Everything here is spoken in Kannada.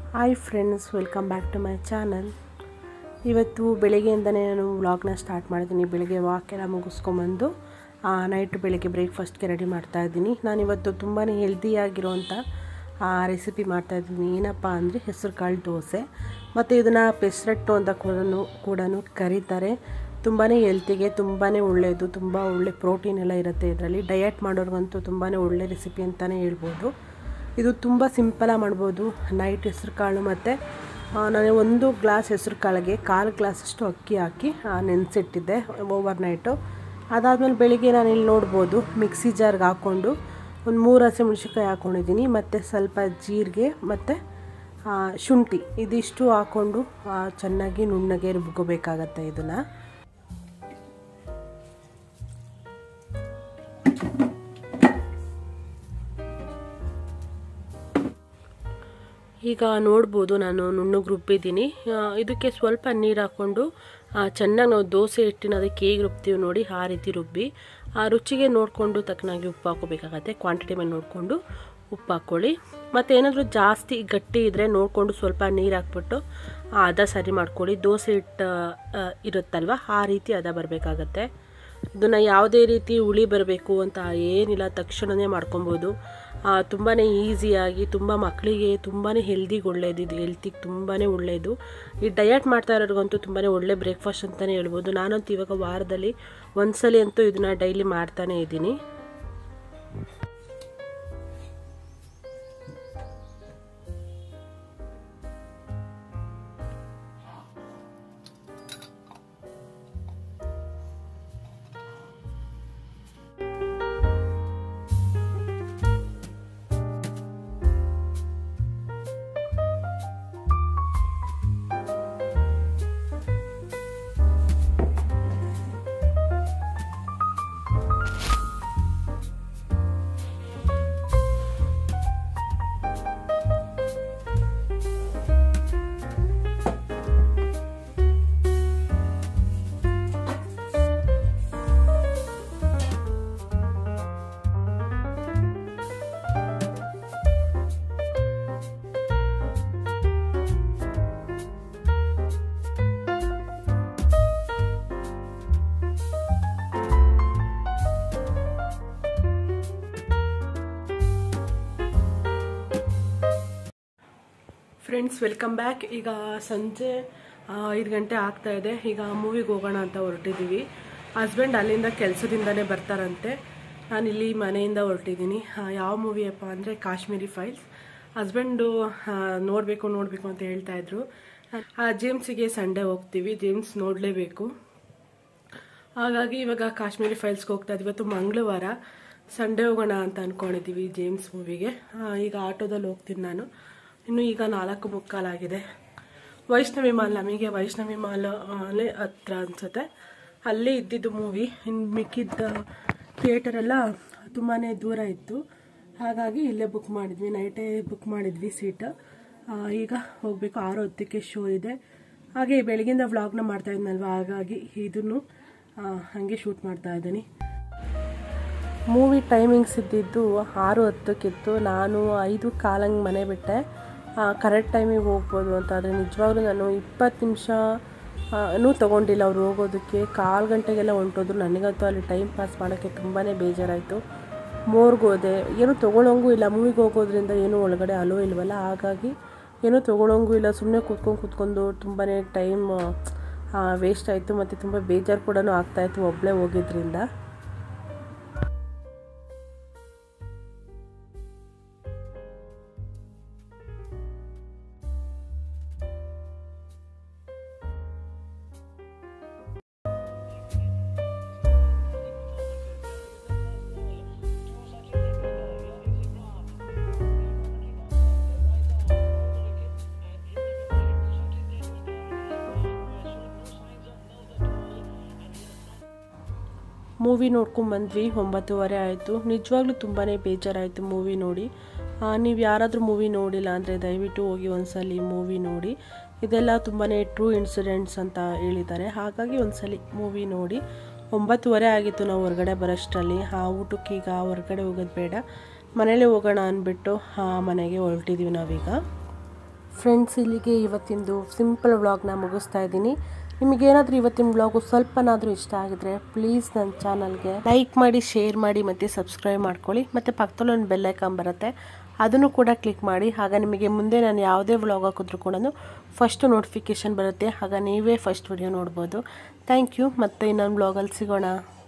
hi friends welcome back to my channel ಇವತ್ತು ಬೆಳಿಗ್ಗೆಯಿಂದನೇ ನಾನು ವ್ಲಾಗ್ನ ಸ್ಟಾರ್ಟ್ ಮಾಡಿದ್ದೀನಿ ಬೆಳಿಗ್ಗೆ ವಾಕ್ ಎಲ್ಲ ಮುಗಿಸ್ಕೊಂಬಂದು ನೈಟ್ ಬೆಳಿಗ್ಗೆ ಬ್ರೇಕ್ಫಾಸ್ಟ್ಗೆ ರೆಡಿ ಮಾಡ್ತಾ ಇದ್ದೀನಿ ನಾನಿವತ್ತು ತುಂಬಾ ಹೆಲ್ದಿಯಾಗಿರೋಂಥ ರೆಸಿಪಿ ಮಾಡ್ತಾಯಿದ್ದೀನಿ ಏನಪ್ಪ ಅಂದರೆ ಹೆಸರು ಕಾಳು ದೋಸೆ ಮತ್ತು ಇದನ್ನು ಪೆಸರಟ್ಟು ಅಂತ ಕೂಡ ಕೂಡ ಕರೀತಾರೆ ತುಂಬಾ ಹೆಲ್ತಿಗೆ ತುಂಬಾ ಒಳ್ಳೆಯದು ತುಂಬ ಒಳ್ಳೆ ಪ್ರೋಟೀನ್ ಎಲ್ಲ ಇರುತ್ತೆ ಇದರಲ್ಲಿ ಡಯಟ್ ಮಾಡೋರ್ಗಂತೂ ತುಂಬಾ ಒಳ್ಳೆ ರೆಸಿಪಿ ಅಂತಲೇ ಹೇಳ್ಬೋದು ಇದು ತುಂಬ ಸಿಂಪಲಾಗಿ ಮಾಡ್ಬೋದು ನೈಟ್ ಹೆಸ್ರು ಕಾಳು ಮತ್ತು ನಾನು ಒಂದು ಗ್ಲಾಸ್ ಹೆಸ್ರು ಕಾಳಿಗೆ ಕಾಲು ಗ್ಲಾಸಷ್ಟು ಅಕ್ಕಿ ಹಾಕಿ ನೆನೆಸಿಟ್ಟಿದ್ದೆ ಓವರ್ ನೈಟು ಅದಾದಮೇಲೆ ಬೆಳಿಗ್ಗೆ ನಾನು ಇಲ್ಲಿ ನೋಡ್ಬೋದು ಮಿಕ್ಸಿ ಜಾರ್ಗೆ ಹಾಕ್ಕೊಂಡು ಒಂದು ಮೂರು ಹಸಿಮೆಣ್ಸಿನ್ಕಾಯಿ ಹಾಕ್ಕೊಂಡಿದ್ದೀನಿ ಮತ್ತು ಸ್ವಲ್ಪ ಜೀರಿಗೆ ಮತ್ತು ಶುಂಠಿ ಇದಿಷ್ಟು ಹಾಕ್ಕೊಂಡು ಚೆನ್ನಾಗಿ ನುಣ್ಣಗೆ ರುಬ್ಕೋಬೇಕಾಗತ್ತೆ ಇದನ್ನು ಈಗ ನೋಡ್ಬೋದು ನಾನು ನುಣ್ಣಗೆ ರುಬ್ಬಿದ್ದೀನಿ ಇದಕ್ಕೆ ಸ್ವಲ್ಪ ನೀರು ಹಾಕ್ಕೊಂಡು ಚೆನ್ನಾಗಿ ನಾವು ದೋಸೆ ಹಿಟ್ಟಿನ ಅದಕ್ಕೆ ಹೇಗೆ ರುಬ್ತೀವಿ ನೋಡಿ ಆ ರೀತಿ ರುಬ್ಬಿ ಆ ರುಚಿಗೆ ನೋಡಿಕೊಂಡು ತಕ್ಕನಾಗಿ ಉಪ್ಪು ಹಾಕೋಬೇಕಾಗತ್ತೆ ಕ್ವಾಂಟಿಟಿ ಮೇಲೆ ನೋಡಿಕೊಂಡು ಉಪ್ಪು ಹಾಕ್ಕೊಳ್ಳಿ ಮತ್ತು ಏನಾದರೂ ಜಾಸ್ತಿ ಗಟ್ಟಿ ಇದ್ದರೆ ನೋಡಿಕೊಂಡು ಸ್ವಲ್ಪ ನೀರು ಹಾಕ್ಬಿಟ್ಟು ಅದ ಸರಿ ಮಾಡ್ಕೊಳ್ಳಿ ದೋಸೆ ಹಿಟ್ಟು ಇರುತ್ತಲ್ವ ಆ ರೀತಿ ಅದ ಬರಬೇಕಾಗತ್ತೆ ಇದನ್ನು ಯಾವುದೇ ರೀತಿ ಹುಳಿ ಬರಬೇಕು ಅಂತ ಏನಿಲ್ಲ ತಕ್ಷಣವೇ ಮಾಡ್ಕೊಬೋದು ತುಂಬಾ ಈಸಿಯಾಗಿ ತುಂಬ ಮಕ್ಕಳಿಗೆ ತುಂಬಾ ಹೆಲ್ದಿಗೆ ಒಳ್ಳೆಯದು ಇದು ಹೆಲ್ತಿಗೆ ತುಂಬಾ ಒಳ್ಳೆಯದು ಈ ಡಯಟ್ ಮಾಡ್ತಾ ಇರೋರಿಗಂತೂ ತುಂಬಾ ಒಳ್ಳೆ ಬ್ರೇಕ್ಫಾಸ್ಟ್ ಅಂತಲೇ ಹೇಳ್ಬೋದು ನಾನಂತೂ ಇವಾಗ ವಾರದಲ್ಲಿ ಒಂದ್ಸಲಿ ಅಂತೂ ಇದನ್ನು ಡೈಲಿ ಮಾಡ್ತಾನೇ ಇದ್ದೀನಿ ಫ್ರೆಂಡ್ಸ್ ವೆಲ್ಕಮ್ ಬ್ಯಾಕ್ ಈಗ ಸಂಜೆ ಐದು ಗಂಟೆ ಆಗ್ತಾ ಇದೆ ಈಗ ಮೂವಿಗೆ ಹೋಗೋಣ ಅಂತ ಹೊರಟಿದ್ದೀವಿ ಹಸ್ಬೆಂಡ್ ಅಲ್ಲಿಂದ ಕೆಲಸದಿಂದನೇ ಬರ್ತಾರಂತೆ ನಾನು ಇಲ್ಲಿ ಮನೆಯಿಂದ ಹೊರಟಿದ್ದೀನಿ ಯಾವ ಮೂವಿ ಅಪ್ಪ ಅಂದರೆ ಕಾಶ್ಮೀರಿ ಫೈಲ್ಸ್ ಹಸ್ಬೆಂಡು ನೋಡಬೇಕು ನೋಡಬೇಕು ಅಂತ ಹೇಳ್ತಾ ಇದ್ರು ಜೇಮ್ಸಿಗೆ ಸಂಡೇ ಹೋಗ್ತೀವಿ ಜೇಮ್ಸ್ ನೋಡಲೇಬೇಕು ಹಾಗಾಗಿ ಇವಾಗ ಕಾಶ್ಮೀರಿ ಫೈಲ್ಸ್ಗೆ ಹೋಗ್ತಾ ಇದ್ದೀವಿ ಇವತ್ತು ಮಂಗಳವಾರ ಸಂಡೇ ಹೋಗೋಣ ಅಂತ ಅಂದ್ಕೊಂಡಿದ್ದೀವಿ ಜೇಮ್ಸ್ ಮೂವಿಗೆ ಈಗ ಆಟೋದಲ್ಲಿ ಹೋಗ್ತೀನಿ ನಾನು ಇನ್ನು ಈಗ ನಾಲ್ಕು ಮುಕ್ಕಾಲಾಗಿದೆ ವೈಷ್ಣವಿ ಮಾಲ್ ನಮಗೆ ವೈಷ್ಣವಿ ಮಾಲ್ ಅಲ್ಲೇ ಹತ್ರ ಅನಿಸುತ್ತೆ ಅಲ್ಲೇ ಇದ್ದಿದ್ದು ಮೂವಿ ಇನ್ನು ಮಿಕ್ಕಿದ್ದ ಥಿಯೇಟರೆಲ್ಲ ತುಂಬಾ ದೂರ ಇತ್ತು ಹಾಗಾಗಿ ಇಲ್ಲೇ ಬುಕ್ ಮಾಡಿದ್ವಿ ನೈಟೇ ಬುಕ್ ಮಾಡಿದ್ವಿ ಸೀಟ್ ಈಗ ಹೋಗಬೇಕು ಆರು ಹೊತ್ತಕ್ಕೆ ಶೋ ಇದೆ ಹಾಗೆ ಬೆಳಗಿಂದ ವ್ಲಾಗ್ನ ಮಾಡ್ತಾ ಇದ್ನಲ್ವ ಹಾಗಾಗಿ ಇದನ್ನು ಹಾಗೆ ಶೂಟ್ ಮಾಡ್ತಾ ಇದ್ದೀನಿ ಮೂವಿ ಟೈಮಿಂಗ್ಸ್ ಇದ್ದಿದ್ದು ಆರು ಹತ್ತಕ್ಕಿತ್ತು ನಾನು ಐದು ಕಾಲಂಗೆ ಮನೆ ಬಿಟ್ಟೆ ಕರೆಕ್ಟ್ ಟೈಮಿಗೆ ಹೋಗ್ಬೋದು ಅಂತ ಆದರೆ ನಿಜವಾಗ್ಲೂ ನಾನು ಇಪ್ಪತ್ತು ನಿಮಿಷ ನೂ ತೊಗೊಂಡಿಲ್ಲ ಅವ್ರು ಹೋಗೋದಕ್ಕೆ ಕಾಲು ಗಂಟೆಗೆಲ್ಲ ಹೊಂಟೋದ್ರು ನನಗಂತೂ ಅಲ್ಲಿ ಟೈಮ್ ಪಾಸ್ ಮಾಡೋಕ್ಕೆ ತುಂಬಾ ಬೇಜಾರಾಯಿತು ಮೋರ್ಗೆ ಹೋದೆ ಏನೂ ತೊಗೊಳಂಗೂ ಇಲ್ಲ ಮೂವಿಗೆ ಹೋಗೋದ್ರಿಂದ ಏನೂ ಒಳಗಡೆ ಅಲೋ ಇಲ್ವಲ್ಲ ಹಾಗಾಗಿ ಏನೂ ತೊಗೊಳಂಗೂ ಇಲ್ಲ ಸುಮ್ಮನೆ ಕೂತ್ಕೊಂಡು ಕೂತ್ಕೊಂಡು ತುಂಬಾ ಟೈಮ್ ವೇಸ್ಟ್ ಆಯಿತು ಮತ್ತು ತುಂಬ ಬೇಜಾರು ಕೂಡ ಆಗ್ತಾಯಿತ್ತು ಒಬ್ಬಳೇ ಹೋಗಿದ್ರಿಂದ ಮೂವಿ ನೋಡ್ಕೊಂಬಂದ್ವಿ ಒಂಬತ್ತುವರೆ ಆಯಿತು ನಿಜವಾಗ್ಲೂ ತುಂಬಾ ಬೇಜಾರಾಯಿತು ಮೂವಿ ನೋಡಿ ನೀವು ಯಾರಾದರೂ ಮೂವಿ ನೋಡಿಲ್ಲ ಅಂದರೆ ದಯವಿಟ್ಟು ಹೋಗಿ ಒಂದ್ಸಲಿ ಮೂವಿ ನೋಡಿ ಇದೆಲ್ಲ ತುಂಬಾ ಟ್ರೂ ಇನ್ಸಿಡೆಂಟ್ಸ್ ಅಂತ ಹೇಳಿದ್ದಾರೆ ಹಾಗಾಗಿ ಒಂದ್ಸಲಿ ಮೂವಿ ನೋಡಿ ಒಂಬತ್ತುವರೆ ಆಗಿತ್ತು ನಾವು ಹೊರಗಡೆ ಬರೋಷ್ಟರಲ್ಲಿ ಆ ಊಟಕ್ಕೆ ಈಗ ಹೊರಗಡೆ ಹೋಗೋದು ಬೇಡ ಮನೇಲೇ ಹೋಗೋಣ ಅಂದ್ಬಿಟ್ಟು ಆ ಮನೆಗೆ ಹೊರಟಿದ್ದೀವಿ ನಾವೀಗ ಫ್ರೆಂಡ್ಸ್ ಇಲ್ಲಿಗೆ ಇವತ್ತಿಂದು ಸಿಂಪಲ್ ವ್ಲಾಗ್ನ ಮುಗಿಸ್ತಾ ಇದ್ದೀನಿ ನಿಮಗೇನಾದರೂ ಇವತ್ತಿನ ವ್ಲಾಗು ಸ್ವಲ್ಪನಾದರೂ ಇಷ್ಟ ಆಗಿದ್ರೆ ಪ್ಲೀಸ್ ನನ್ನ ಚಾನಲ್ಗೆ ಲೈಕ್ ಮಾಡಿ ಶೇರ್ ಮಾಡಿ ಮತ್ತು ಸಬ್ಸ್ಕ್ರೈಬ್ ಮಾಡ್ಕೊಳ್ಳಿ ಮತ್ತು ಪಕ್ಕದಲ್ಲಿ ಒಂದು ಬೆಲ್ ಐಕಾನ್ ಬರುತ್ತೆ ಅದನ್ನು ಕೂಡ ಕ್ಲಿಕ್ ಮಾಡಿ ಆಗ ನಿಮಗೆ ಮುಂದೆ ನಾನು ಯಾವುದೇ ವ್ಲಾಗ್ ಹಾಕಿದ್ರು ಕೂಡ ಫಸ್ಟ್ ನೋಟಿಫಿಕೇಷನ್ ಬರುತ್ತೆ ಆಗ ನೀವೇ ಫಸ್ಟ್ ವಿಡಿಯೋ ನೋಡ್ಬೋದು ಥ್ಯಾಂಕ್ ಯು ಮತ್ತು ಇನ್ನೊಂದು ವ್ಲಾಗಲ್ಲಿ ಸಿಗೋಣ